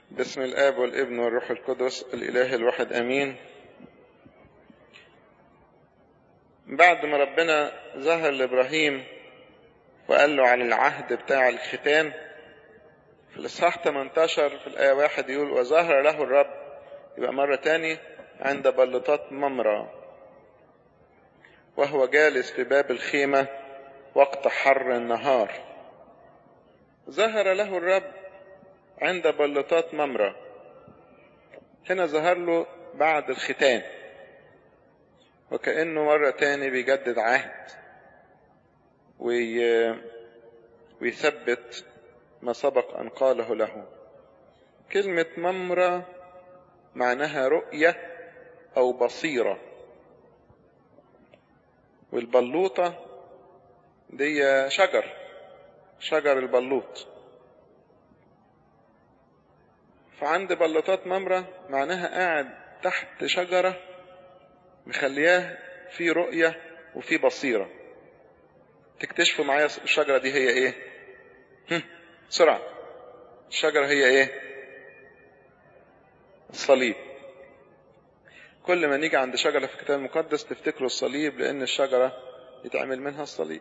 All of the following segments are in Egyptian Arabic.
باسم الآب والابن والروح القدس الإله الواحد أمين بعد ما ربنا ظهر لإبراهيم وقال له على العهد بتاع الختان في الإصحاح 18 في الآية واحد يقول وظهر له الرب يبقى مرة تاني عند بلطات ممرة وهو جالس في باب الخيمة وقت حر النهار ظهر له الرب عند بلطات ممرة هنا ظهر له بعد الختان وكأنه مرة تاني بيجدد عهد وي... ويثبت ما سبق أن قاله له كلمة ممرة معناها رؤية أو بصيرة والبلوطة دي شجر شجر البلوط فعند بلطات ممرة معناها قاعد تحت شجرة مخلياه في رؤية وفي بصيرة تكتشفوا معايا الشجرة دي هي ايه بسرعة الشجرة هي ايه الصليب كل ما نيجي عند شجرة في الكتاب المقدس تفتكروا الصليب لأن الشجرة يتعمل منها الصليب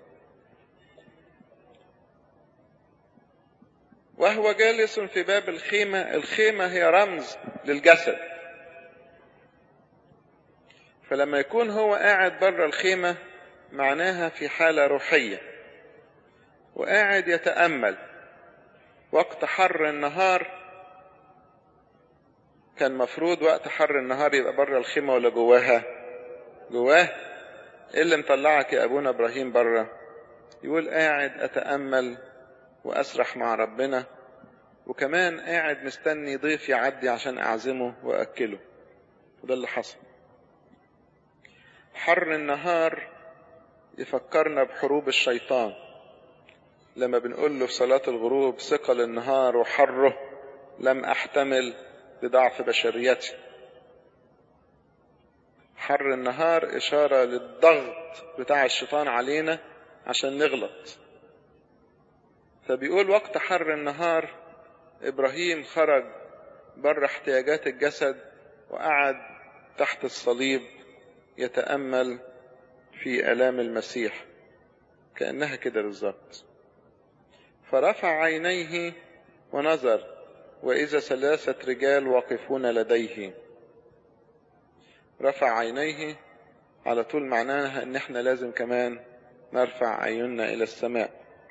وهو جالس في باب الخيمة الخيمة هي رمز للجسد فلما يكون هو قاعد بره الخيمة معناها في حالة روحية وقاعد يتأمل وقت حر النهار كان مفروض وقت حر النهار يبقى بره الخيمة ولا جواها جواه ايه اللي مطلعك يا ابونا ابراهيم بره يقول قاعد اتأمل واسرح مع ربنا وكمان قاعد مستني ضيف يعدي عشان اعزمه واكله وده اللي حصل حر النهار يفكرنا بحروب الشيطان لما بنقول له في صلاة الغروب ثقل النهار وحره لم احتمل لضعف بشريتي حر النهار إشارة للضغط بتاع الشيطان علينا عشان نغلط فبيقول وقت حر النهار إبراهيم خرج بره احتياجات الجسد وقعد تحت الصليب يتأمل في آلام المسيح كأنها كده بالظبط فرفع عينيه ونظر وإذا ثلاثة رجال واقفون لديه رفع عينيه على طول معناها ان احنا لازم كمان نرفع عيوننا الى السماء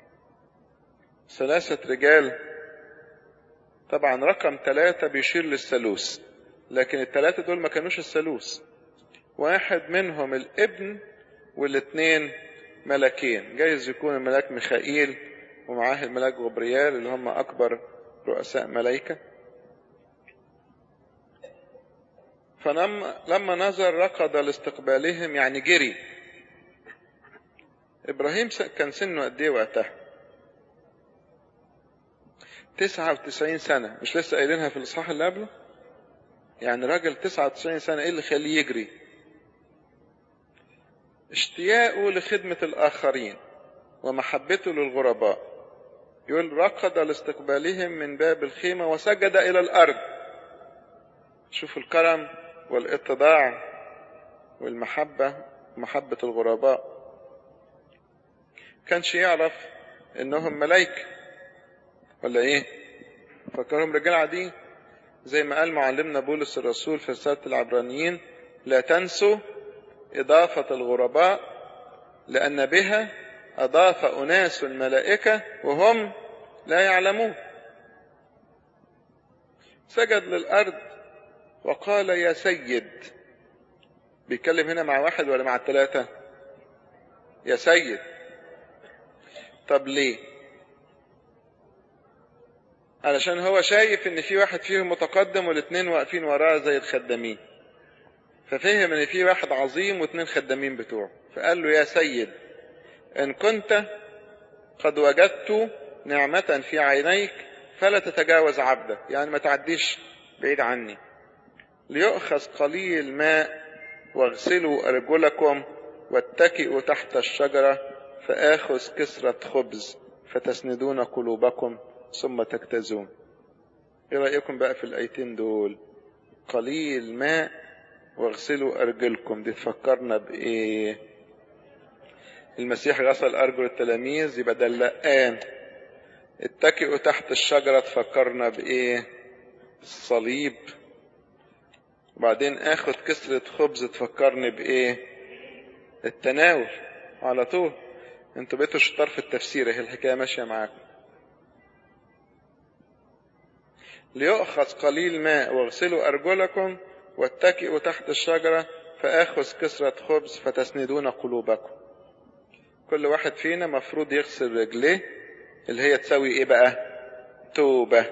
ثلاثة رجال طبعا رقم ثلاثة بيشير للثالوث لكن الثلاثة دول ما كانوش الثالوث واحد منهم الابن والاثنين ملكين جايز يكون الملاك ميخائيل ومعاه الملاك غبريال اللي هم اكبر رؤساء ملائكة فلما نظر ركض لاستقبالهم يعني جري إبراهيم كان سنه قد إيه وقتها؟ تسعة وتسعين سنة مش لسه قايلينها في الإصحاح اللي قبله؟ يعني راجل تسعة وتسعين سنة إيه اللي يخليه يجري؟ اشتياقه لخدمة الآخرين ومحبته للغرباء يقول ركض لاستقبالهم من باب الخيمة وسجد إلى الأرض شوفوا الكرم والاتضاع والمحبة محبة الغرباء كانش يعرف انهم ملايكة ولا ايه فكرهم رجال عاديين زي ما قال معلمنا بولس الرسول في رسالة العبرانيين لا تنسوا إضافة الغرباء لأن بها أضاف أناس الملائكة وهم لا يعلمون سجد للأرض وقال يا سيد بيتكلم هنا مع واحد ولا مع الثلاثة يا سيد طب ليه علشان هو شايف ان في واحد فيهم متقدم والاثنين واقفين وراه زي الخدامين ففهم ان في واحد عظيم واثنين خدامين بتوعه فقال له يا سيد ان كنت قد وجدت نعمة في عينيك فلا تتجاوز عبدك يعني ما تعديش بعيد عني ليؤخذ قليل ماء واغسلوا أرجلكم واتكئوا تحت الشجرة فآخذ كسرة خبز فتسندون قلوبكم ثم تجتازون ايه رأيكم بقى في الآيتين دول قليل ماء واغسلوا أرجلكم دي تفكرنا بإيه المسيح غسل أرجل التلاميذ يبقى ده اللقان اتكئوا تحت الشجرة تفكرنا بإيه الصليب وبعدين اخد كسرة خبز تفكرني بإيه التناول على طول انتوا بقيتوا شطار في التفسير اهي الحكاية ماشية معاكم ليؤخذ قليل ماء واغسلوا أرجلكم واتكئوا تحت الشجرة فآخذ كسرة خبز فتسندون قلوبكم كل واحد فينا مفروض يغسل رجليه اللي هي تساوي ايه بقى توبة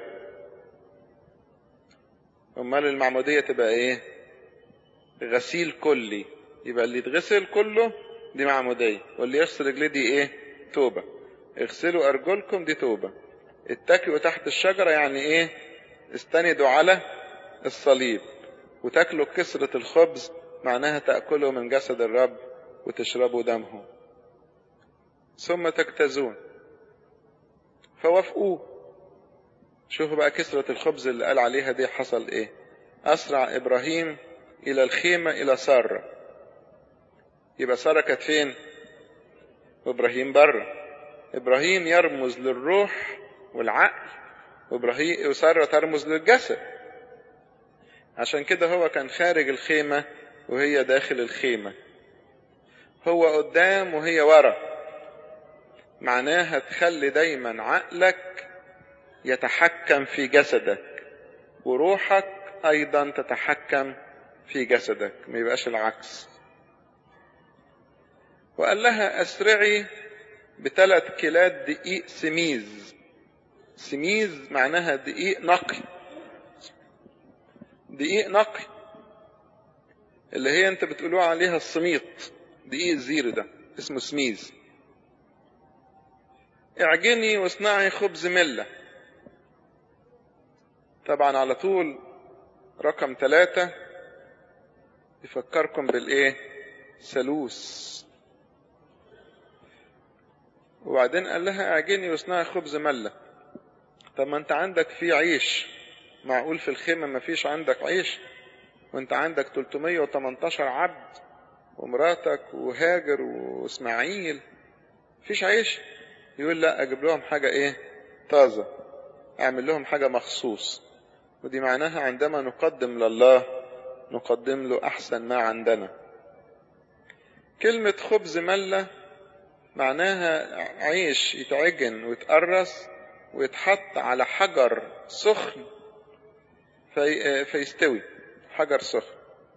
امال المعمودية تبقى ايه غسيل كلي يبقى اللي يتغسل كله دي معمودية واللي يغسل رجليه دي ايه توبة اغسلوا ارجلكم دي توبة اتكئوا تحت الشجرة يعني ايه استندوا على الصليب وتاكلوا كسرة الخبز معناها تأكلوا من جسد الرب وتشربوا دمه ثم تجتازون فوافقوه شوفوا بقى كسرة الخبز اللي قال عليها دي حصل ايه أسرع إبراهيم إلى الخيمة إلى سارة يبقى سارة كانت فين وإبراهيم بره إبراهيم يرمز للروح والعقل وإبراهيم وسارة ترمز للجسد عشان كده هو كان خارج الخيمة وهي داخل الخيمة هو قدام وهي ورا معناها تخلي دايما عقلك يتحكم في جسدك وروحك ايضا تتحكم في جسدك ما يبقاش العكس وقال لها اسرعي بثلاث كيلات دقيق سميز سميز معناها دقيق نقي دقيق نقي اللي هي انت بتقولوا عليها السميط دقيق الزير ده اسمه سميز اعجني واصنعي خبز ملة طبعا على طول رقم ثلاثة يفكركم بالايه ثالوث وبعدين قال لها اعجني واصنعي خبز ملة طب ما انت عندك في عيش معقول في الخيمة ما فيش عندك عيش وانت عندك 318 عبد ومراتك وهاجر واسماعيل فيش عيش يقول لا اجيب لهم حاجة ايه طازة اعمل لهم حاجة مخصوص ودي معناها عندما نقدم لله نقدم له احسن ما عندنا كلمة خبز ملة معناها عيش يتعجن ويتقرص ويتحط على حجر سخن في فيستوي حجر سخن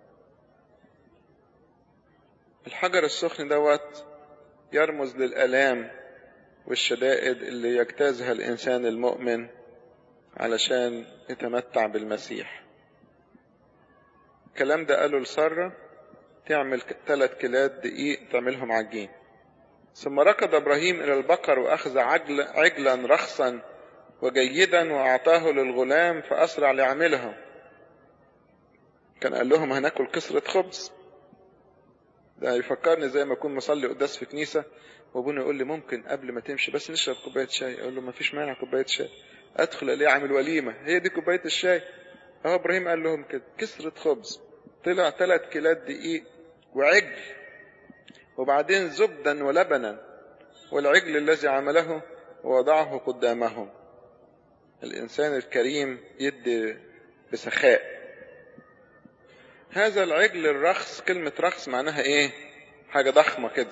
الحجر السخن دوت يرمز للآلام والشدائد اللي يجتازها الإنسان المؤمن علشان يتمتع بالمسيح الكلام ده قاله لسارة تعمل ثلاث كيلات دقيق تعملهم عجين ثم ركض إبراهيم إلى البقر وأخذ عجل عجلا رخصا وجيدا وأعطاه للغلام فأسرع ليعمله كان قال لهم هناكل كسرة خبز ده يفكرني زي ما أكون مصلي قداس في كنيسة وابونا يقول لي ممكن قبل ما تمشي بس نشرب كوباية شاي أقول له ما فيش مانع كوباية شاي أدخل ألاقيه عامل وليمة هي دي كوباية الشاي أهو إبراهيم قال لهم كده كسرة خبز طلع ثلاث كيلات دقيق وعجل وبعدين زبدا ولبنا والعجل الذي عمله ووضعه قدامهم الإنسان الكريم يدي بسخاء هذا العجل الرخص كلمة رخص معناها ايه حاجة ضخمة كده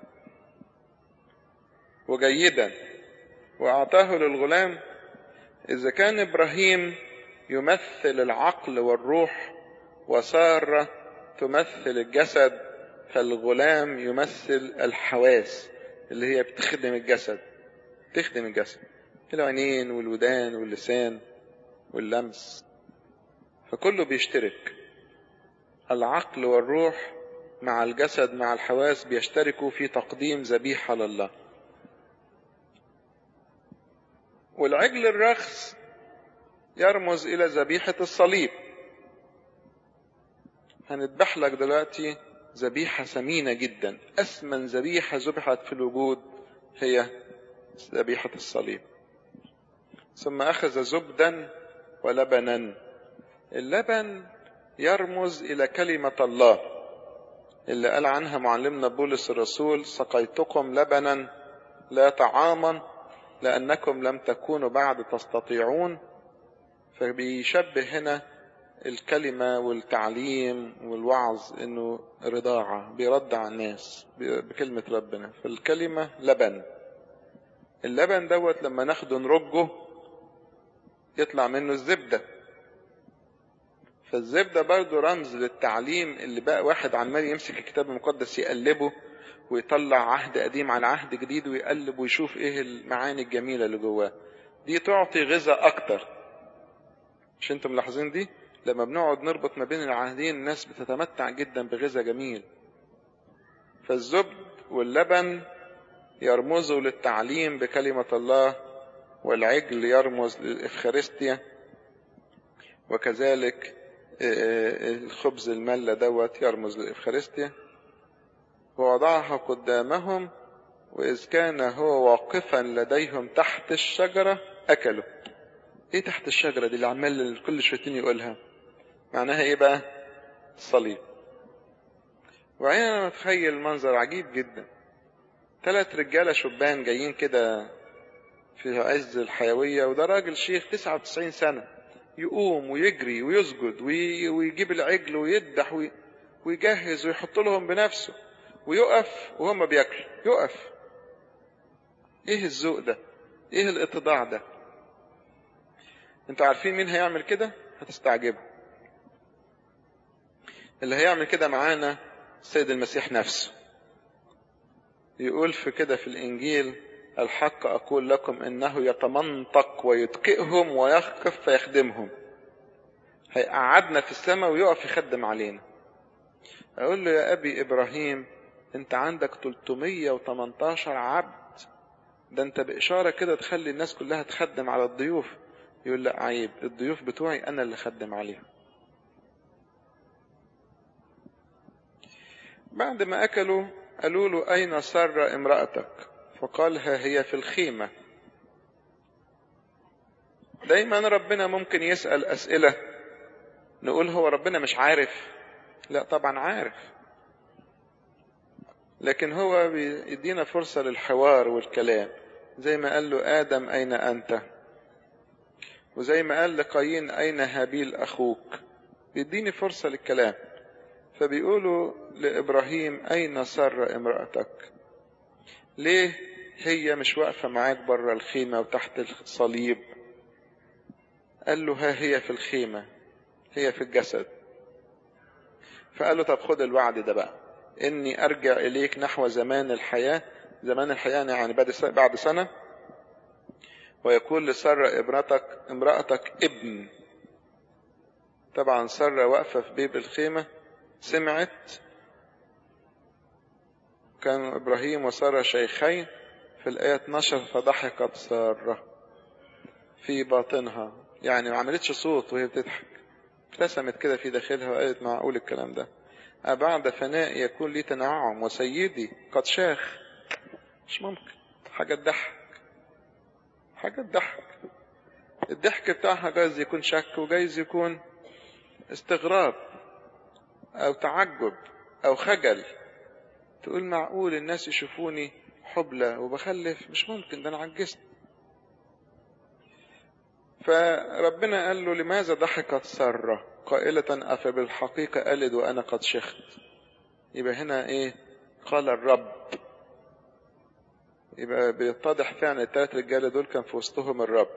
وجيدا وأعطاه للغلام إذا كان إبراهيم يمثل العقل والروح وسارة تمثل الجسد فالغلام يمثل الحواس اللي هي بتخدم الجسد تخدم الجسد العينين والودان واللسان واللمس فكله بيشترك العقل والروح مع الجسد مع الحواس بيشتركوا في تقديم ذبيحة لله والعجل الرخص يرمز إلى ذبيحة الصليب هنذبح لك دلوقتي ذبيحة ثمينة جدا أثمن ذبيحة ذبحت في الوجود هي ذبيحة الصليب ثم أخذ زبدا ولبنا اللبن يرمز إلى كلمة الله اللي قال عنها معلمنا بولس الرسول سقيتكم لبنا لا طعاما لأنكم لم تكونوا بعد تستطيعون فبيشبه هنا الكلمة والتعليم والوعظ انه رضاعة بيرضع الناس بكلمة ربنا فالكلمة لبن اللبن دوت لما ناخده نرجه يطلع منه الزبدة فالزبدة برضو رمز للتعليم اللي بقى واحد عمال يمسك الكتاب المقدس يقلبه ويطلع عهد قديم على عهد جديد ويقلب ويشوف ايه المعاني الجميلة اللي جواه دي تعطي غذاء اكتر مش انتم ملاحظين دي لما بنقعد نربط ما بين العهدين الناس بتتمتع جدا بغذاء جميل فالزبد واللبن يرمزوا للتعليم بكلمة الله والعجل يرمز للإفخارستيا وكذلك الخبز الملة دوت يرمز للإفخارستيا ووضعها قدامهم وإذ كان هو واقفا لديهم تحت الشجرة أكلوا إيه تحت الشجرة دي اللي عمال كل شويتين يقولها معناها إيه بقى الصليب وبعدين أنا متخيل منظر عجيب جدا ثلاث رجالة شبان جايين كده في عز الحيوية وده راجل شيخ 99 سنة يقوم ويجري ويسجد ويجيب العجل ويذبح ويجهز ويحط لهم بنفسه ويقف وهم بياكلوا يقف ايه الذوق ده ايه الاتضاع ده انتوا عارفين مين هيعمل كده هتستعجبوا اللي هيعمل كده معانا السيد المسيح نفسه يقول في كده في الانجيل الحق اقول لكم انه يتمنطق ويتقئهم ويخف فيخدمهم هيقعدنا في السماء ويقف يخدم علينا اقول له يا ابي ابراهيم انت عندك 318 عبد ده انت باشاره كده تخلي الناس كلها تخدم على الضيوف يقول لا عيب الضيوف بتوعي انا اللي خدم عليهم بعد ما اكلوا قالوا له اين سر امرأتك فقال ها هي في الخيمة دايما ربنا ممكن يسأل اسئلة نقول هو ربنا مش عارف لا طبعا عارف لكن هو بيدينا فرصة للحوار والكلام زي ما قال له آدم أين أنت وزي ما قال لقايين أين هابيل أخوك بيديني فرصة للكلام فبيقولوا لإبراهيم أين سر امرأتك ليه هي مش واقفة معاك بره الخيمة وتحت الصليب قال له ها هي في الخيمة هي في الجسد فقال له طب خد الوعد ده بقى إني أرجع إليك نحو زمان الحياة زمان الحياة يعني بعد سنة ويكون لسارة امرأتك امرأتك ابن طبعا سارة واقفة في بيب الخيمة سمعت كان إبراهيم وسارة شيخين في الآية 12 فضحكت سارة في باطنها يعني ما عملتش صوت وهي بتضحك ابتسمت كده في داخلها وقالت معقول الكلام ده بعد فناء يكون لي تنعم وسيدي قد شاخ مش ممكن حاجة تضحك حاجة تضحك الضحك بتاعها جايز يكون شك وجايز يكون استغراب او تعجب او خجل تقول معقول الناس يشوفوني حبلى وبخلف مش ممكن ده انا عجزت فربنا قال له لماذا ضحكت سارة قائلة أفبالحقيقة ألد وأنا قد شخت يبقى هنا إيه قال الرب يبقى بيتضح فعلا الثلاث رجاله دول كان في وسطهم الرب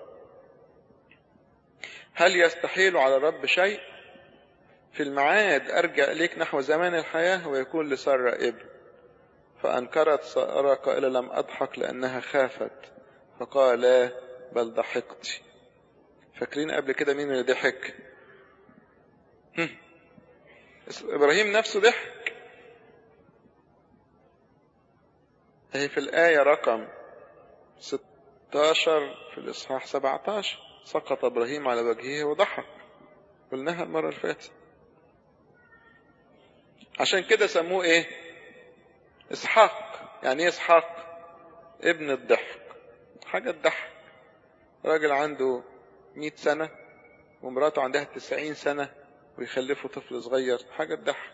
هل يستحيل على الرب شيء في المعاد ارجع اليك نحو زمان الحياه ويكون لساره ابن فانكرت ساره قائله لم اضحك لانها خافت فقال لا بل ضحكت فاكرين قبل كده مين اللي ضحك ابراهيم نفسه ضحك هي في الآية رقم 16 في الإصحاح 17 سقط إبراهيم على وجهه وضحك قلناها المرة اللي فاتت عشان كده سموه إيه؟ إسحاق يعني إيه إسحاق؟ ابن الضحك حاجة تضحك راجل عنده 100 سنة ومراته عندها تسعين سنة ويخلفوا طفل صغير حاجة تضحك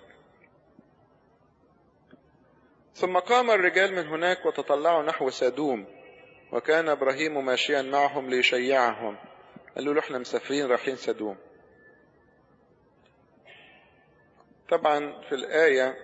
ثم قام الرجال من هناك وتطلعوا نحو سادوم وكان ابراهيم ماشيا معهم ليشيعهم قالوا له احنا مسافرين رايحين سدوم طبعا في الآية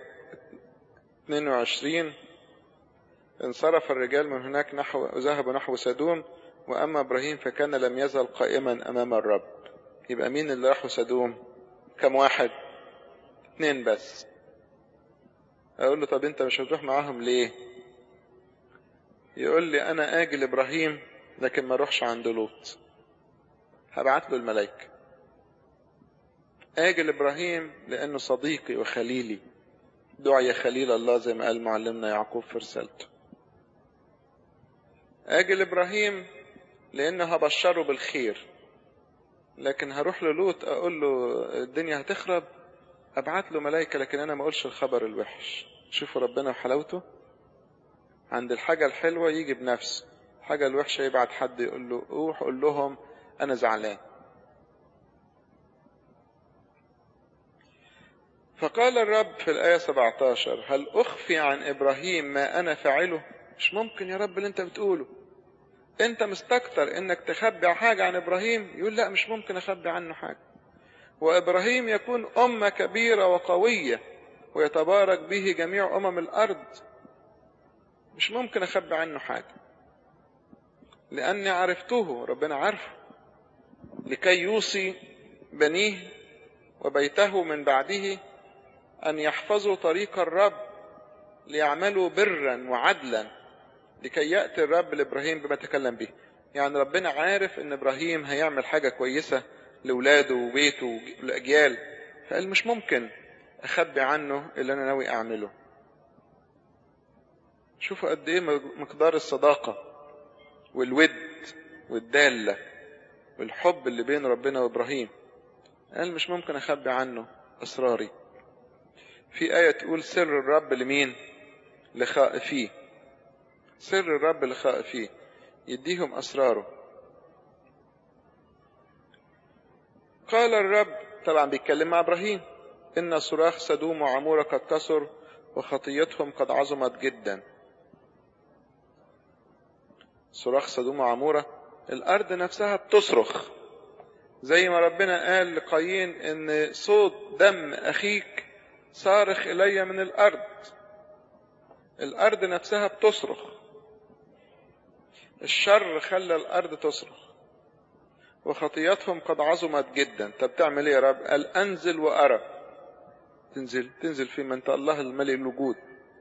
22 انصرف الرجال من هناك نحو ذهبوا نحو سدوم وأما إبراهيم فكان لم يزل قائما أمام الرب يبقى مين اللي راحوا سدوم كم واحد اتنين بس أقول له طب أنت مش هتروح معاهم ليه يقول لي أنا آجي لإبراهيم لكن ما أروحش عند لوط هبعت له الملائكة آجي لإبراهيم لأنه صديقي وخليلي دعي خليل الله زي ما قال معلمنا يعقوب في رسالته آجي لإبراهيم لأنه هبشره بالخير لكن هروح للوط أقول له الدنيا هتخرب أبعت له ملائكة لكن أنا ما أقولش الخبر الوحش شوفوا ربنا وحلاوته عند الحاجة الحلوة يجي بنفسه الحاجة الوحشة يبعت حد يقول له روح قول لهم أنا زعلان فقال الرب في الآية 17 هل أخفي عن إبراهيم ما أنا فاعله مش ممكن يا رب اللي أنت بتقوله أنت مستكتر إنك تخبي حاجة عن إبراهيم يقول لا مش ممكن أخبي عنه حاجة وإبراهيم يكون أمة كبيرة وقوية ويتبارك به جميع أمم الأرض مش ممكن أخبي عنه حاجة لأني عرفته ربنا عارفه لكي يوصي بنيه وبيته من بعده أن يحفظوا طريق الرب ليعملوا برا وعدلا لكي يأتي الرب لإبراهيم بما تكلم به يعني ربنا عارف أن إبراهيم هيعمل حاجة كويسة لولاده وبيته والأجيال فقال مش ممكن أخبي عنه اللي أنا ناوي أعمله شوفوا قد إيه مقدار الصداقة والود والدالة والحب اللي بين ربنا وإبراهيم قال مش ممكن أخبي عنه أسراري في آية تقول سر الرب لمين لخائفيه سر الرب لخائفيه يديهم أسراره قال الرب طبعا بيتكلم مع إبراهيم إن صراخ سدوم وعمورة قد كسر وخطيتهم قد عظمت جدا صراخ سدوم وعمورة الأرض نفسها بتصرخ زي ما ربنا قال لقايين إن صوت دم أخيك صارخ إلي من الأرض الأرض نفسها بتصرخ الشر خلى الأرض تصرخ وخطياتهم قد عظمت جدا طب تعمل ايه يا رب قال أنزل وأرى تنزل تنزل في من انت الله الملئ الوجود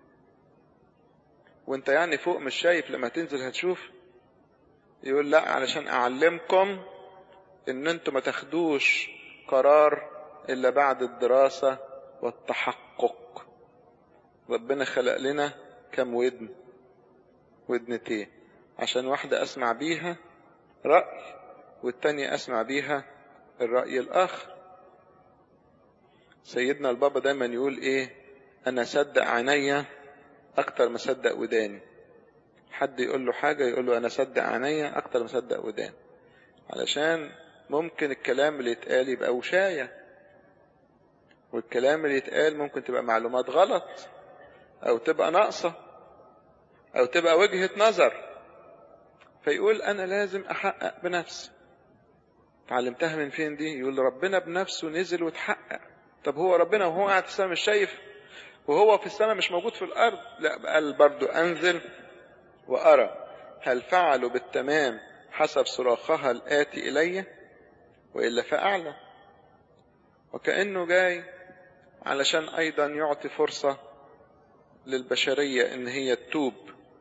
وانت يعني فوق مش شايف لما تنزل هتشوف يقول لا علشان أعلمكم ان انتوا ما تاخدوش قرار الا بعد الدراسة والتحقق ربنا خلق لنا كم ودن ودنتين عشان واحدة اسمع بيها رأي والتانية اسمع بيها الرأي الاخر سيدنا البابا دايما يقول ايه انا صدق عينيا اكتر ما صدق وداني حد يقول له حاجة يقول له انا صدق عينيا اكتر ما صدق وداني علشان ممكن الكلام اللي يتقال يبقى وشاية والكلام اللي يتقال ممكن تبقى معلومات غلط او تبقى ناقصة او تبقى وجهة نظر فيقول انا لازم احقق بنفسي تعلمتها من فين دي يقول ربنا بنفسه نزل وتحقق طب هو ربنا وهو قاعد في السماء مش شايف وهو في السماء مش موجود في الارض لا قال برضو انزل وارى هل فعلوا بالتمام حسب صراخها الآتي إلي وإلا فأعلى وكأنه جاي علشان أيضا يعطي فرصة للبشرية إن هي تتوب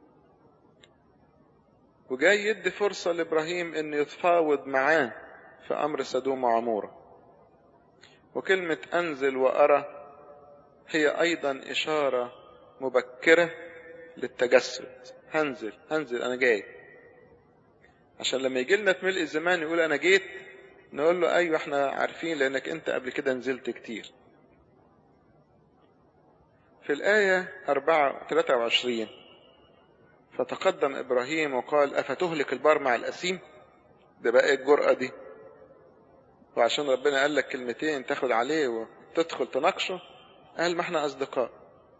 وجاي يدي فرصة لإبراهيم إنه يتفاوض معاه في أمر سدوم وعمورة وكلمة أنزل وأرى هي أيضا إشارة مبكرة للتجسد هنزل هنزل أنا جاي عشان لما يجي لنا في ملء الزمان يقول أنا جيت نقول له أيوة احنا عارفين لأنك أنت قبل كده نزلت كتير في الآية 4 23 فتقدم إبراهيم وقال أفتهلك البار مع الأسيم ده بقى الجرأة دي وعشان ربنا قال لك كلمتين تاخد عليه وتدخل تناقشه قال ما احنا أصدقاء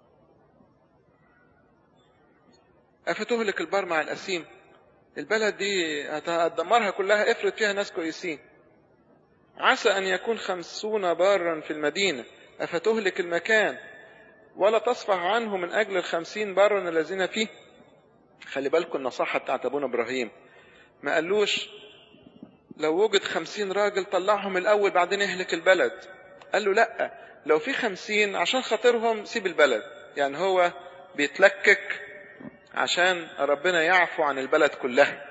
أفتهلك البار مع الأسيم البلد دي هتدمرها كلها افرض فيها ناس كويسين عسى أن يكون خمسون بارا في المدينة أفتهلك المكان ولا تصفح عنه من أجل الخمسين بارا الذين فيه خلي بالكم النصيحة بتاعت أبونا إبراهيم ما قالوش لو وجد خمسين راجل طلعهم الأول بعدين يهلك البلد قال له لأ لو في خمسين عشان خاطرهم سيب البلد يعني هو بيتلكك عشان ربنا يعفو عن البلد كلها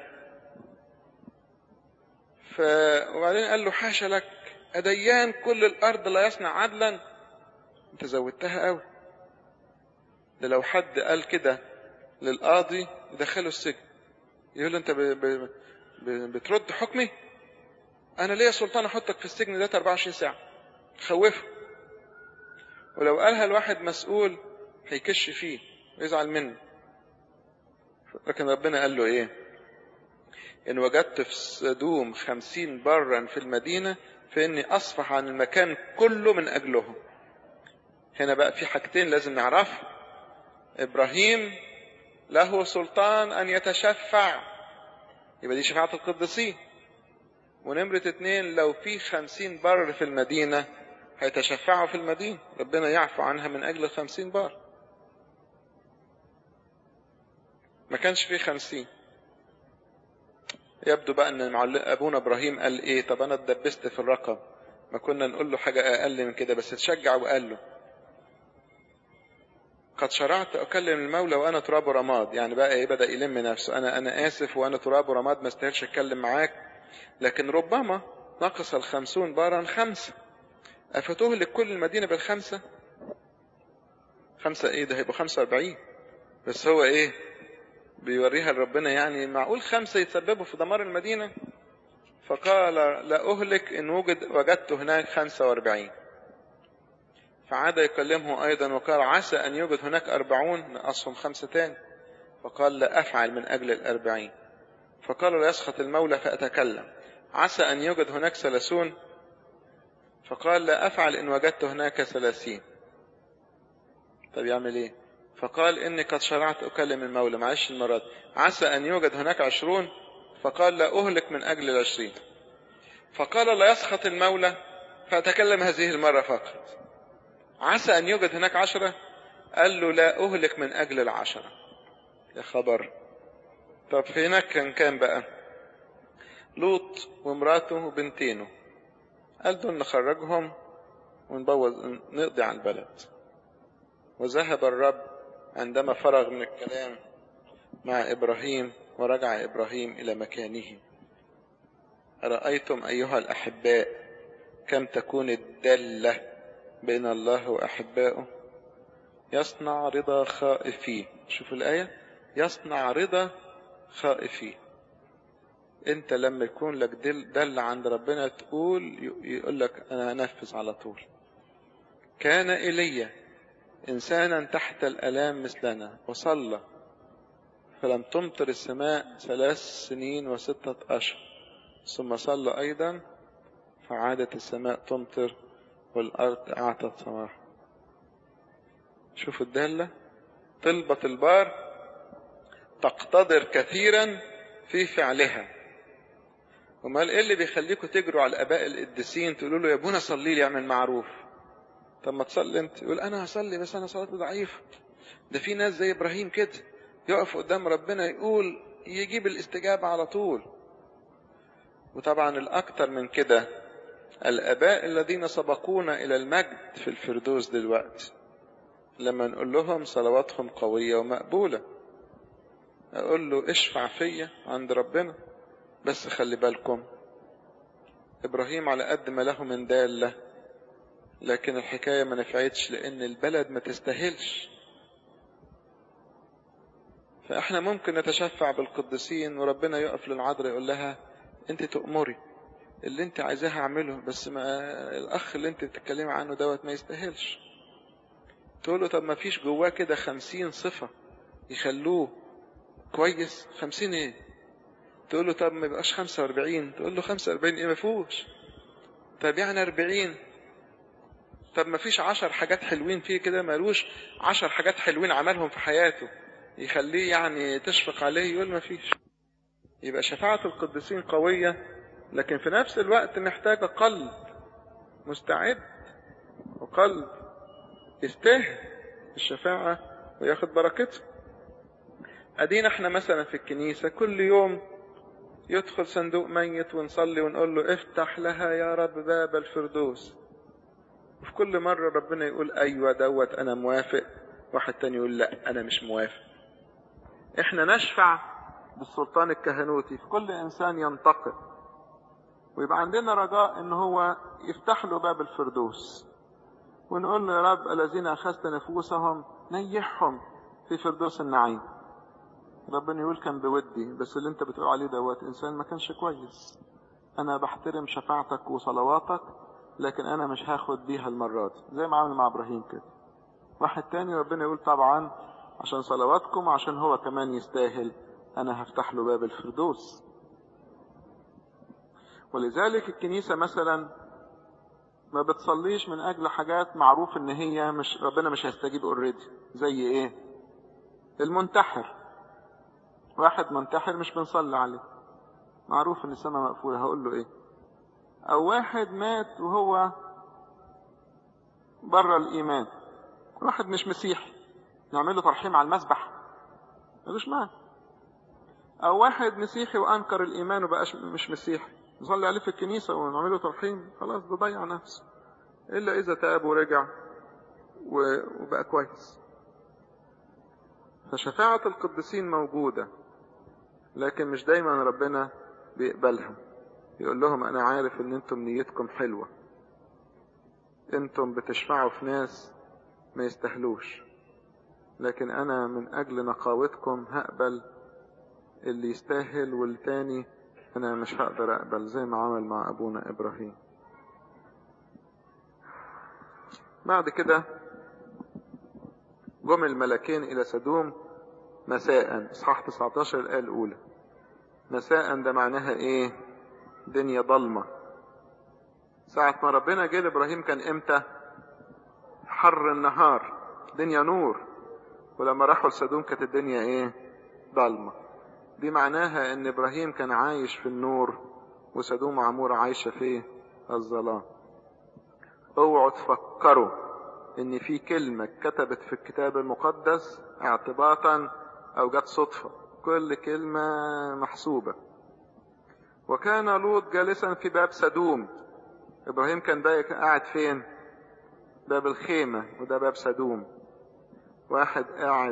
ف... وبعدين قال له حاشا لك أديان كل الأرض لا يصنع عدلا انت زودتها قوي ده لو حد قال كده للقاضي يدخله السجن يقول له انت ب... ب... ب... بترد حكمي انا ليا سلطان احطك في السجن ده 24 ساعه خوفه ولو قالها لواحد مسؤول هيكش فيه ويزعل منه لكن ربنا قال له ايه ان وجدت في سدوم خمسين برا في المدينة فاني اصفح عن المكان كله من اجلهم هنا بقى في حاجتين لازم نعرفها ابراهيم له سلطان ان يتشفع يبقى دي شفاعة القديسين ونمرة اتنين لو في خمسين بر في المدينة هيتشفعوا في المدينة ربنا يعفو عنها من أجل الخمسين بار ما كانش فيه خمسين يبدو بقى ان ابونا ابراهيم قال ايه طب انا اتدبست في الرقم ما كنا نقول له حاجة اقل من كده بس تشجع وقال له قد شرعت اكلم المولى وانا تراب رماد يعني بقى ايه بدا يلم نفسه انا انا اسف وانا تراب رماد ما استاهلش اتكلم معاك لكن ربما نقص الخمسون بارا خمسة أفتهلك كل المدينة بالخمسة خمسة ايه ده هيبقى خمسة واربعين بس هو ايه بيوريها لربنا يعني معقول خمسة يتسببوا في دمار المدينة فقال لا أهلك إن وجد وجدت هناك خمسة واربعين فعاد يكلمه أيضا وقال عسى أن يوجد هناك أربعون نقصهم خمسة تاني فقال لا أفعل من أجل الأربعين فقال لا يسخط المولى فأتكلم عسى أن يوجد هناك ثلاثون فقال لا أفعل إن وجدت هناك ثلاثين طب يعمل إيه فقال إني قد شرعت أكلم المولى معلش المرة عسى أن يوجد هناك عشرون فقال لا أهلك من أجل العشرين فقال لا يسخط المولى فأتكلم هذه المرة فقط عسى أن يوجد هناك عشرة قال له لا أهلك من أجل العشرة يا خبر طب في هناك كان كان بقى لوط ومراته وبنتينه قال دول نخرجهم ونبوظ نقضي على البلد وذهب الرب عندما فرغ من الكلام مع إبراهيم ورجع إبراهيم إلى مكانه أرأيتم أيها الأحباء كم تكون الدلة بين الله وأحبائه يصنع رضا خائفيه شوفوا الآية يصنع رضا خائفيه انت لما يكون لك دل, دل عند ربنا تقول يقول لك انا هنفذ على طول كان ايليا انسانا تحت الالام مثلنا وصلى فلم تمطر السماء ثلاث سنين وستة اشهر ثم صلى ايضا فعادت السماء تمطر والارض اعطت ثمرها شوفوا الدالة طلبة البار تقتدر كثيرا في فعلها امال ايه اللي بيخليكم تجروا على الاباء القديسين تقولوا له يا ابونا صلي لي اعمل معروف طب ما تصلي انت يقول انا هصلي بس انا صلاتي ضعيفه ده في ناس زي ابراهيم كده يقف قدام ربنا يقول يجيب الاستجابه على طول وطبعا الاكثر من كده الاباء الذين سبقونا الى المجد في الفردوس دلوقتي لما نقول لهم صلواتهم قويه ومقبوله اقول له اشفع فيا عند ربنا بس خلي بالكم ابراهيم على قد ما له من داله لكن الحكايه ما نفعتش لان البلد ما تستاهلش فاحنا ممكن نتشفع بالقديسين وربنا يقف للعذراء يقول لها انت تؤمري اللي انت عايزاه اعمله بس ما الاخ اللي انت بتتكلمي عنه دوت ما يستاهلش تقول له طب ما فيش جواه كده خمسين صفة يخلوه كويس خمسين ايه تقول له طب ما يبقاش خمسة واربعين تقول له خمسة واربعين ايه ما فيهوش طب يعني أربعين طب ما فيش عشر حاجات حلوين فيه كده مالوش عشر حاجات حلوين عملهم في حياته يخليه يعني تشفق عليه يقول ما فيش يبقى شفاعة القديسين قوية لكن في نفس الوقت محتاجة قلب مستعد وقلب يستاهل الشفاعة وياخد بركتها ادينا احنا مثلا في الكنيسة كل يوم يدخل صندوق ميت ونصلي ونقول له افتح لها يا رب باب الفردوس وفي كل مرة ربنا يقول ايوه دوت انا موافق واحد تاني يقول لا انا مش موافق احنا نشفع بالسلطان الكهنوتي في كل انسان ينتقل ويبقى عندنا رجاء ان هو يفتح له باب الفردوس ونقول له يا رب الذين اخذت نفوسهم نيحهم في فردوس النعيم ربنا يقول كان بودي بس اللي انت بتقول عليه دوت انسان ما كانش كويس انا بحترم شفاعتك وصلواتك لكن انا مش هاخد بيها المرة دي زي ما عمل مع ابراهيم كده واحد تاني ربنا يقول طبعا عشان صلواتكم عشان هو كمان يستاهل انا هفتح له باب الفردوس ولذلك الكنيسة مثلا ما بتصليش من اجل حاجات معروف ان هي مش ربنا مش هيستجيب اوريدي زي ايه المنتحر واحد منتحر مش بنصلي عليه معروف ان السماء مقفولة هقول له ايه او واحد مات وهو بره الايمان واحد مش مسيحي نعمل له ترحيم على المسبح ملوش معنى او واحد مسيحي وانكر الايمان وبقاش مش مسيحي نصلي عليه في الكنيسة ونعمل له ترحيم خلاص ده ضيع نفسه الا اذا تاب ورجع وبقى كويس فشفاعة القديسين موجودة لكن مش دايما ربنا بيقبلها يقول لهم انا عارف ان انتم نيتكم حلوة انتم بتشفعوا في ناس ما يستهلوش لكن انا من اجل نقاوتكم هقبل اللي يستاهل والتاني انا مش هقدر اقبل زي ما عمل مع ابونا ابراهيم بعد كده جم الملكين الى سدوم مساء اصحاح 19 الايه الاولى مساء ده معناها ايه دنيا ضلمة ساعة ما ربنا جه لابراهيم كان امتى حر النهار دنيا نور ولما راحوا لسدوم كانت الدنيا ايه ضلمة دي معناها ان ابراهيم كان عايش في النور وسدوم عمورة عايشة في الظلام اوعوا تفكروا ان في كلمة كتبت في الكتاب المقدس اعتباطا او جت صدفة كل كلمة محسوبة وكان لوط جالسا في باب سدوم ابراهيم كان ده قاعد فين باب الخيمة وده باب سدوم واحد قاعد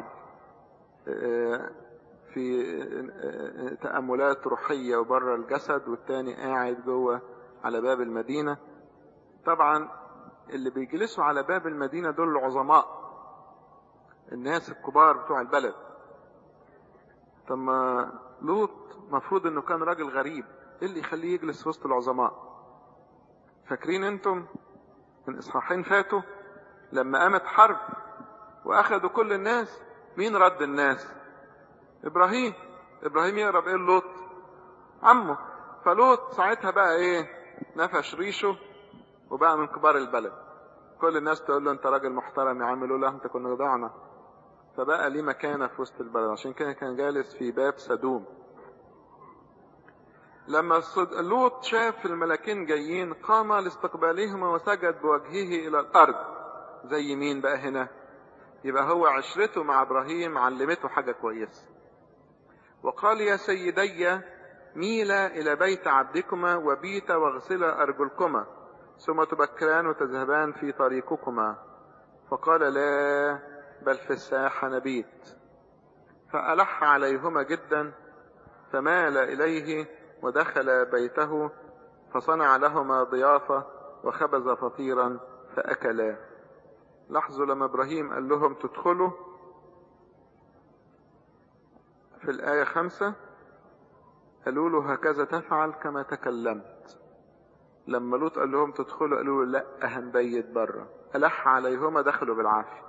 في تأملات روحية وبره الجسد والتاني قاعد جوه على باب المدينة طبعا اللي بيجلسوا على باب المدينة دول العظماء الناس الكبار بتوع البلد طب ما لوط مفروض انه كان راجل غريب ايه اللي يخليه يجلس في وسط العظماء فاكرين انتم من اصحاحين فاتوا لما قامت حرب واخدوا كل الناس مين رد الناس ابراهيم ابراهيم يقرب ايه لوط عمه فلوط ساعتها بقى ايه نفش ريشه وبقى من كبار البلد كل الناس تقول له انت راجل محترم يا عم له انت كنا ضعنا فبقى ليه مكانة في وسط البلد عشان كده كان جالس في باب سدوم لما لوط شاف الملكين جايين قام لاستقبالهما وسجد بوجهه الى الارض زي مين بقى هنا يبقى هو عشرته مع ابراهيم علمته حاجة كويسة وقال يا سيدي ميلا الى بيت عبدكما وبيتا واغسلا ارجلكما ثم تبكران وتذهبان في طريقكما فقال لا بل في الساحة نبيت فألح عليهما جدا فمال إليه ودخل بيته فصنع لهما ضيافة وخبز فطيرا فأكلا لاحظوا لما إبراهيم قال لهم تدخلوا في الآية خمسة قالوا له هكذا تفعل كما تكلمت لما لوط قال لهم تدخلوا قالوا له لا هنبيت بره ألح عليهما دخلوا بالعافية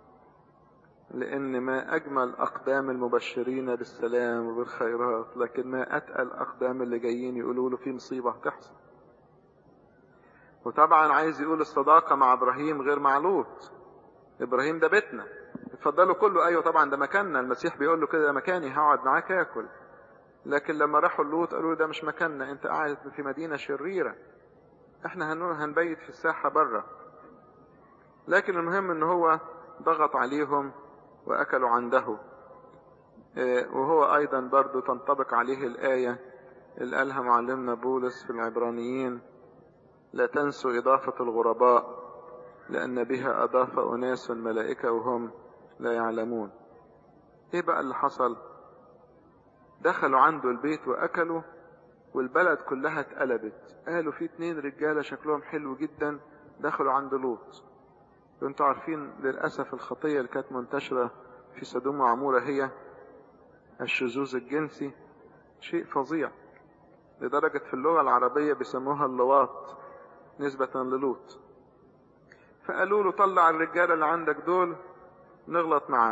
لأن ما أجمل أقدام المبشرين بالسلام وبالخيرات لكن ما أتقل أقدام اللي جايين يقولوا له في مصيبة هتحصل وطبعا عايز يقول الصداقة مع ابراهيم غير مع لوط ابراهيم ده بيتنا اتفضلوا كله ايوه طبعا ده مكاننا المسيح بيقول له كده ده مكاني هقعد معاك اكل لكن لما راحوا لوط قالوا له ده مش مكاننا انت قاعد في مدينة شريرة احنا هنبيت في الساحة بره لكن المهم ان هو ضغط عليهم واكلوا عنده وهو ايضا برضو تنطبق عليه الاية اللي قالها معلمنا بولس في العبرانيين لا تنسوا اضافة الغرباء لان بها اضاف اناس الملائكة وهم لا يعلمون ايه بقى اللي حصل دخلوا عنده البيت واكلوا والبلد كلها اتقلبت قالوا في اتنين رجالة شكلهم حلو جدا دخلوا عند لوط وانتوا عارفين للأسف الخطية اللي كانت منتشرة في سدوم وعمورة هي الشذوذ الجنسي شيء فظيع لدرجة في اللغة العربية بيسموها اللواط نسبة للوط فقالوا له طلع الرجالة اللي عندك دول نغلط معاه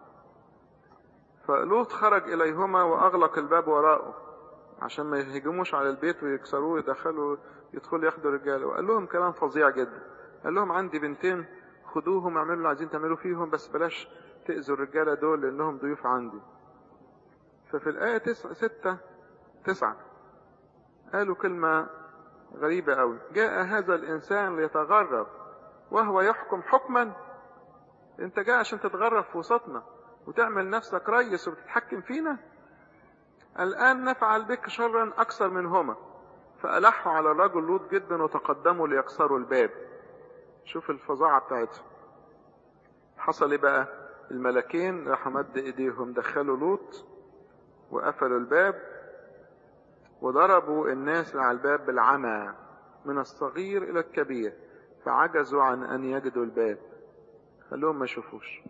فلوط خرج إليهما وأغلق الباب وراءه عشان ما يهجموش على البيت ويكسروه ويدخلوا يدخلوا ياخدوا رجاله وقال لهم كلام فظيع جدا قال لهم عندي بنتين خدوهم اعملوا اللي عايزين تعملوا فيهم بس بلاش تأذوا الرجالة دول لأنهم ضيوف عندي ففي الآية تسعة ستة تسعة قالوا كلمة غريبة أوي جاء هذا الإنسان ليتغرب وهو يحكم حكما أنت جاء عشان تتغرب في وسطنا وتعمل نفسك ريس وبتتحكم فينا الآن نفعل بك شرا أكثر منهما فألحوا على الرجل لوط جدا وتقدموا ليكسروا الباب شوف الفظاعة بتاعتهم حصل ايه بقى الملكين راحوا مد ايديهم دخلوا لوط وقفلوا الباب وضربوا الناس على الباب بالعمى من الصغير الى الكبير فعجزوا عن ان يجدوا الباب خلوهم ما يشوفوش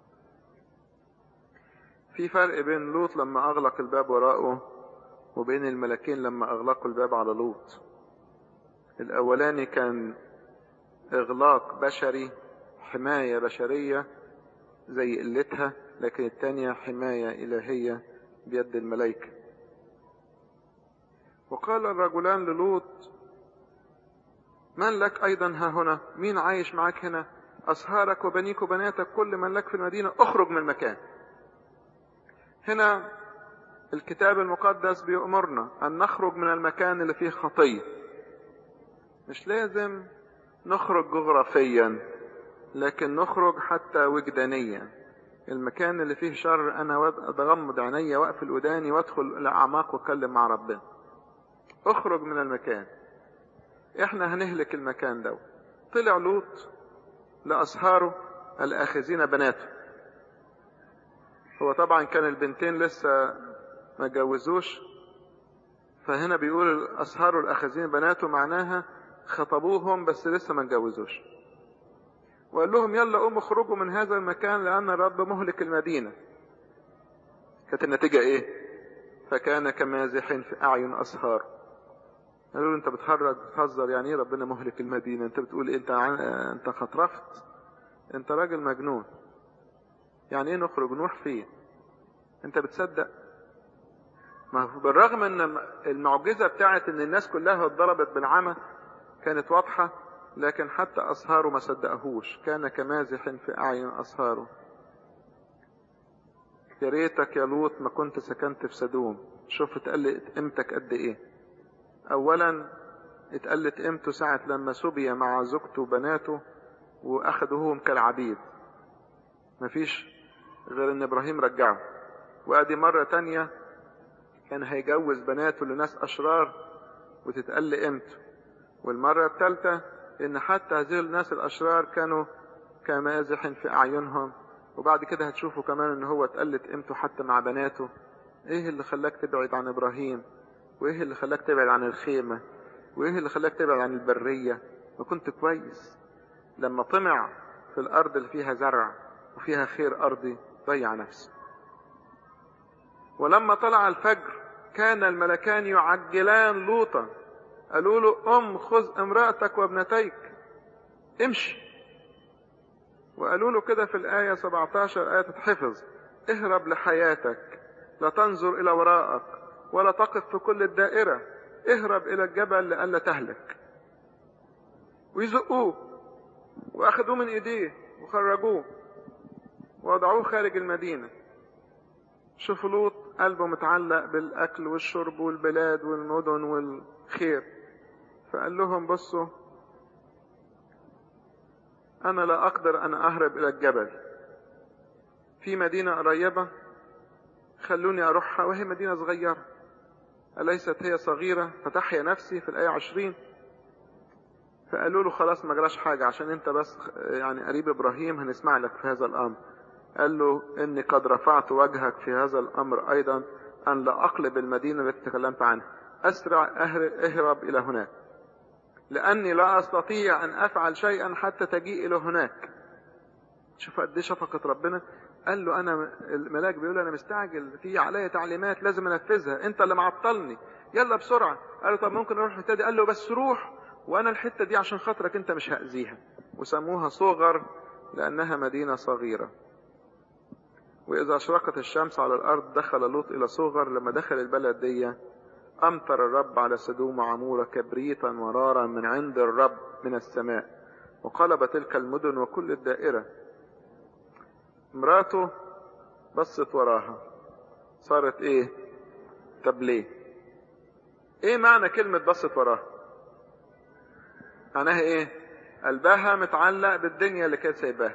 في فرق بين لوط لما اغلق الباب وراءه وبين الملكين لما اغلقوا الباب على لوط الاولاني كان اغلاق بشري حماية بشرية زي قلتها لكن التانية حماية الهية بيد الملائكة وقال الرجلان للوط من لك ايضا ها هنا مين عايش معاك هنا اصهارك وبنيك وبناتك كل من لك في المدينة اخرج من المكان هنا الكتاب المقدس بيأمرنا ان نخرج من المكان اللي فيه خطية مش لازم نخرج جغرافيا لكن نخرج حتى وجدانيا المكان اللي فيه شر انا اغمض عيني واقفل وداني وادخل الاعماق واتكلم مع ربنا اخرج من المكان احنا هنهلك المكان ده طلع لوط لأصهاره الآخذين بناته هو طبعا كان البنتين لسه ما جوزوش فهنا بيقول أصهاره الآخذين بناته معناها خطبوهم بس لسه ما اتجوزوش وقال لهم يلا قوموا اخرجوا من هذا المكان لأن الرب مهلك المدينة كانت النتيجة ايه فكان كمازح في أعين أصهار قالوا له انت بتهرج بتهزر يعني ايه ربنا مهلك المدينة انت بتقول إيه؟ انت عن... انت خطرفت انت راجل مجنون يعني ايه نخرج نروح فين انت بتصدق ما بالرغم ان المعجزة بتاعت ان الناس كلها اتضربت بالعمى كانت واضحة لكن حتى أصهاره ما صدقهوش كان كمازح في أعين أصهاره يا ريتك يا لوط ما كنت سكنت في سدوم شوف اتقلت قيمتك قد ايه اولا اتقلت قيمته ساعة لما سبي مع زوجته وبناته واخدوهم كالعبيد مفيش غير ان ابراهيم رجعه وادي مرة تانية كان هيجوز بناته لناس اشرار وتتقل قيمته والمرة الثالثة ان حتى هذه الناس الاشرار كانوا كمازح في اعينهم وبعد كده هتشوفوا كمان ان هو اتقلت قيمته حتى مع بناته ايه اللي خلاك تبعد عن ابراهيم وايه اللي خلاك تبعد عن الخيمة وايه اللي خلاك تبعد عن البرية وكنت كويس لما طمع في الارض اللي فيها زرع وفيها خير ارضي ضيع نفسه ولما طلع الفجر كان الملكان يعجلان لوطا قالوا له ام خذ امرأتك وابنتيك امشي وقالوا له كده في الآية 17 آية تتحفظ اهرب لحياتك لا تنظر إلى وراءك ولا تقف في كل الدائرة اهرب إلى الجبل لئلا تهلك ويزقوه واخدوه من ايديه وخرجوه ووضعوه خارج المدينة شوفوا لوط قلبه متعلق بالاكل والشرب والبلاد والمدن والخير فقال لهم بصوا انا لا اقدر ان اهرب الى الجبل في مدينة قريبة خلوني اروحها وهي مدينة صغيرة أليست هي صغيرة فتحيا نفسي في الآية عشرين فقالوا له خلاص ما جراش حاجة عشان انت بس يعني قريب ابراهيم هنسمع لك في هذا الامر قال له اني قد رفعت وجهك في هذا الامر ايضا ان لا اقلب المدينة التي تكلمت عنها اسرع اهرب الى هناك لاني لا استطيع ان افعل شيئا حتى تجيء الى هناك شوف قد ايه شفقة ربنا قال له انا الملاك بيقول انا مستعجل في عليا تعليمات لازم انفذها انت اللي معطلني يلا بسرعة قال له طب ممكن اروح الحتة دي قال له بس روح وانا الحتة دي عشان خاطرك انت مش هأذيها وسموها صغر لانها مدينة صغيرة واذا اشرقت الشمس على الارض دخل لوط الى صغر لما دخل البلد دي امطر الرب على سدوم وعمورة كبريتا ورارا من عند الرب من السماء وقلب تلك المدن وكل الدائرة مراته بصت وراها صارت ايه طب ليه ايه معنى كلمة بصت وراها معناها ايه قلبها متعلق بالدنيا اللي كانت سايباها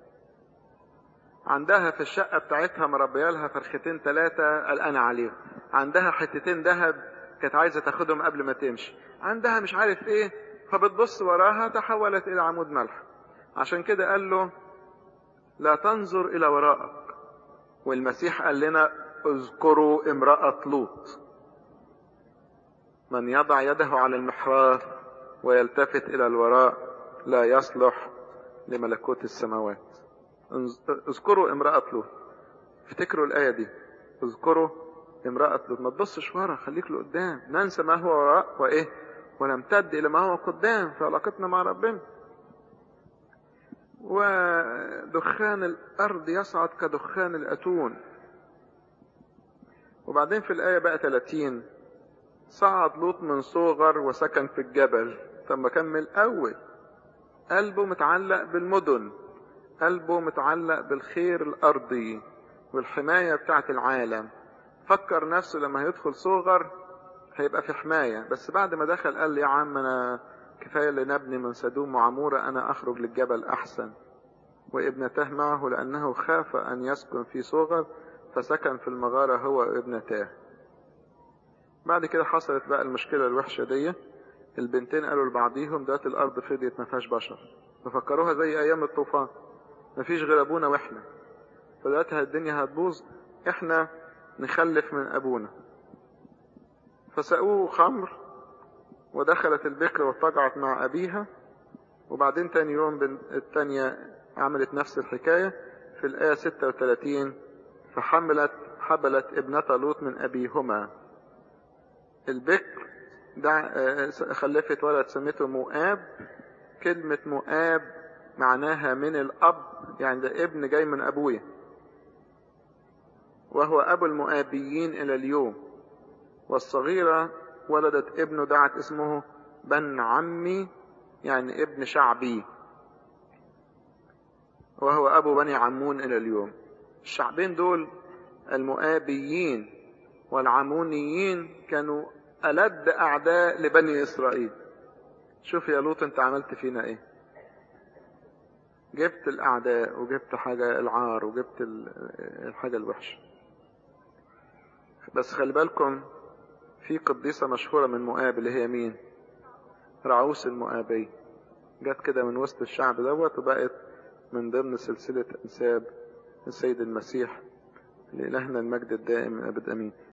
عندها في الشقة بتاعتها مربيه لها فرختين ثلاثة قلقانة عليهم عندها حتتين ذهب كانت عايزة تاخدهم قبل ما تمشي عندها مش عارف ايه فبتبص وراها تحولت الى عمود ملح عشان كده قال له لا تنظر الى وراءك والمسيح قال لنا اذكروا امرأة لوط من يضع يده على المحراث ويلتفت الى الوراء لا يصلح لملكوت السماوات اذكروا امرأة لوط افتكروا الآية دي اذكروا امرأة لوط ما تبصش ورا خليك لقدام ننسى ما هو وراء وايه ونمتد الى ما هو قدام في علاقتنا مع ربنا ودخان الارض يصعد كدخان الاتون وبعدين في الايه بقى 30 صعد لوط من صغر وسكن في الجبل ثم كمل اول قلبه متعلق بالمدن قلبه متعلق بالخير الارضي والحمايه بتاعه العالم فكر نفسه لما هيدخل صغر هيبقى في حمايه بس بعد ما دخل قال لي يا عم انا كفاية اللي نبني من سدوم وعمورة أنا أخرج للجبل أحسن وابنته معه لأنه خاف أن يسكن في صغر فسكن في المغارة هو وابنتاه بعد كده حصلت بقى المشكلة الوحشة دي البنتين قالوا لبعضيهم دلوقتي الأرض فضيت ما فيهاش بشر ففكروها زي أيام الطوفان ما فيش غير أبونا وإحنا فدلوقتي الدنيا هتبوظ إحنا نخلف من أبونا فسقوه خمر ودخلت البكر واتجعت مع أبيها وبعدين تاني يوم التانية عملت نفس الحكاية في الآية 36 فحملت حبلت ابنة لوط من أبيهما البكر دع خلفت ولد سميته مؤاب كلمة مؤاب معناها من الأب يعني ده ابن جاي من أبويا وهو أبو المؤابيين إلى اليوم والصغيرة ولدت ابنه دعت اسمه بن عمي يعني ابن شعبي وهو أبو بني عمون إلى اليوم الشعبين دول المؤابيين والعمونيين كانوا ألد أعداء لبني إسرائيل شوف يا لوط أنت عملت فينا إيه جبت الأعداء وجبت حاجة العار وجبت الحاجة الوحشة بس خلي بالكم في قديسة مشهورة من مؤاب اللي هي مين رعوس المؤابي جت كده من وسط الشعب دوت وبقت من ضمن سلسلة انساب السيد المسيح لإلهنا المجد الدائم أبد أمين